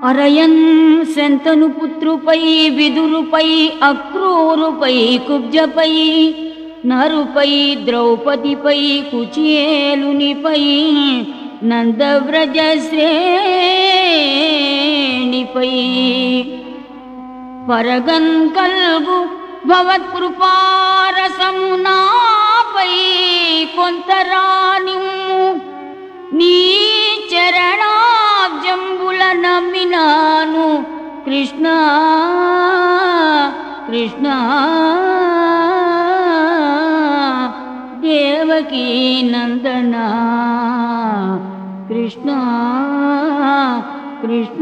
అరయన్ శంతను పుత్రుపై విదురుపై అక్రూరుపై కుబ్జపై నరుపై ద్రౌపదిపై కుచేలునిపై నందవ్రజ శ్రేణిపై పరగన్ కల్గు భవత్కృపారసము నాపై కొంతరానిమ్ము నీ చరణాబ్జంబుల నమ్మినాను కృష్ణ కృష్ణ దేవకీ నందన కృష్ణ కృష్ణ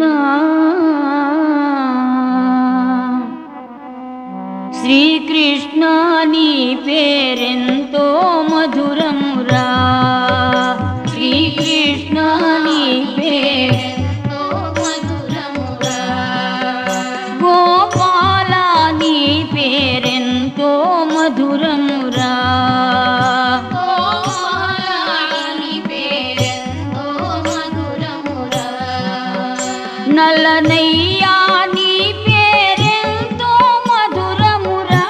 శ్రీకృష్ణ నీ పేరెంతో మధురమురా శ్రీకృష్ణ నీ పేరెంతో మధురమురా గోపాల నీ పేరెంతో మధురమురా నల్లనయ్యా నీ పేరెంతో మధురమురా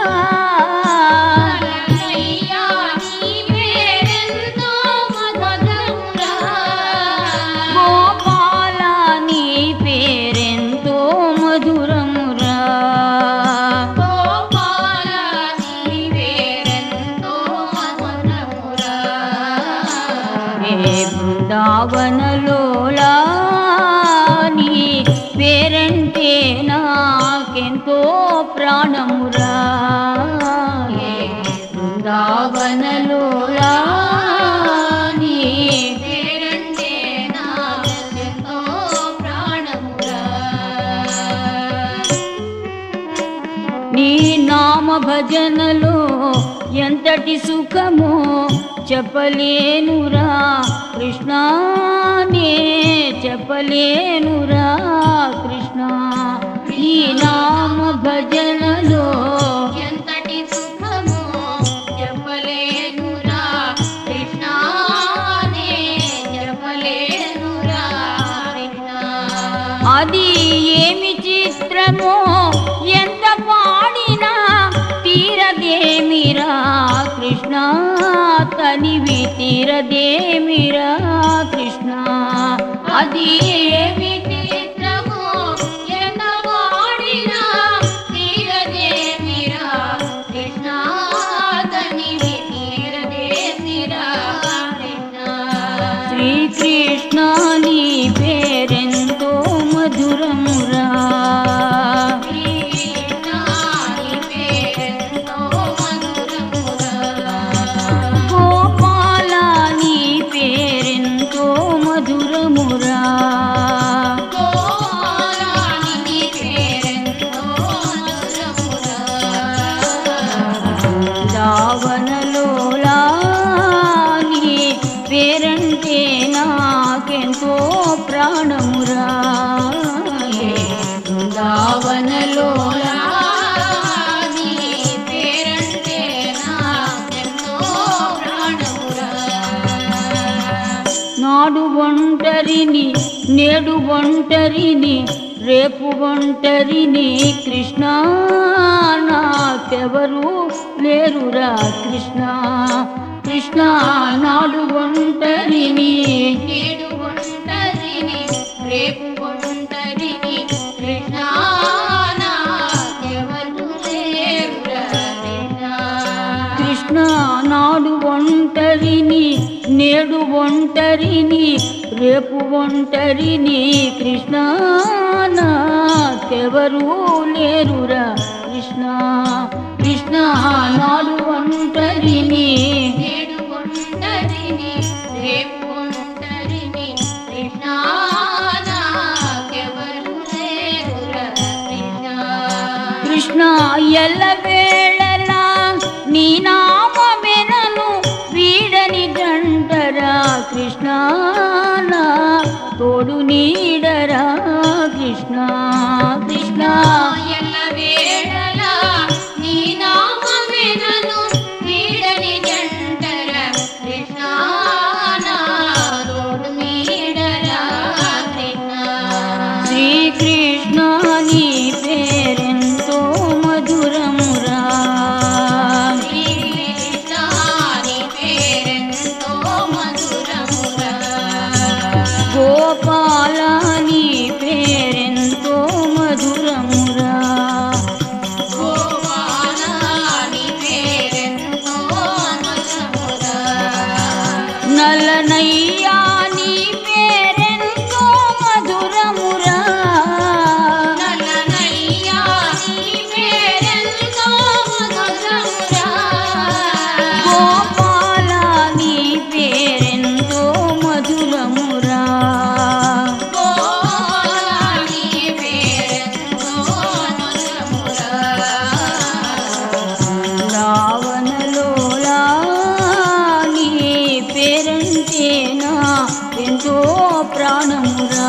గోపాల నీ పేరెంతో మధురమురా ఏ బృందావనలోలా నీ పేరంటే నాకెంతో ప్రాణమురా ఏ బృందావనలోలా నీ పేరంటే నాకెంతో ప్రాణమురా నీ నామ భజనలో ఎంతటి సుఖమో చెప్పలేనురా కృష్ణ నే చెప్పలేనురా కృష్ణ నీ నామ భజనలో ఎంతటి సుఖమో చెప్పలేనురా కృష్ణానే చెప్పలేనురా కృష్ణ అది ఏమి చిత్రమో ఎంత పాడినా తీరదేమిరా కృష్ణ తనివి తీరదేమిరా కృష్ణ అది ఏమి చిత్రమో ఎంత వాడినా తీరదేమిరా కృష్ణ తనివి తీరదేమిరా కృష్ణ శ్రీకృష్ణ నీ పేరెంతో మధురమురా కృష్ణ నీ పేరెంతో మధురమురా గోపాల నీ పేరెంతో మధురమురా గోపాలాని పేరెంతో మధురమురా దావనలోలా నీ పేరంటే నాకెంతో ప్రాణమురా దావనలోలా నీ పేరంటే నాకెంతో ప్రాణమురా నాడు ఒంటరిని నేడు ఒంటరిని రేపు ఒంటరిని కృష్ణ నాకెవరు లేరురా కృష్ణ కృష్ణ నాడు ఒంటరిని నేడు ఒంటరిని రేపు ఒంటరిని కృష్ణ నాకెవరు లేరురా కృష్ణ కృష్ణ నాడు ఒంటరిని నేడు ఒంటరిని రేపు ఒంటరిని కృష్ణ నాకెవరు లేరురా కృష్ణ కృష్ణ నాడు ఒంటరిని నేడు ఒంటరిని రేపు ఒంటరిని కృష్ణ నాకెవరు లేరురా కృష్ణ కృష్ణ ఎల్లవేళలా నీ నామమెనను వీడని జంటరా కృష్ణ నా తోడు నీడరా కృష్ణ కృష్ణ ఎల్లవేళలా నీ నామమెనను వీడని జంటర కృష్ణ నా తోడు నీడరా కృష్ణ శ్రీకృష్ణ నల్లనయ్యా నీ పేరెంతో మధురమురా నల్లనయ్యా నీ పేరెంతో మధురమురా. గోపాల నీ పేరెంతో మధురమురా గోపాలా నీ పేరెంతో మధురమురా. లావణలోలా నీ పేరంటేనా ఎంతో ప్రాణమురా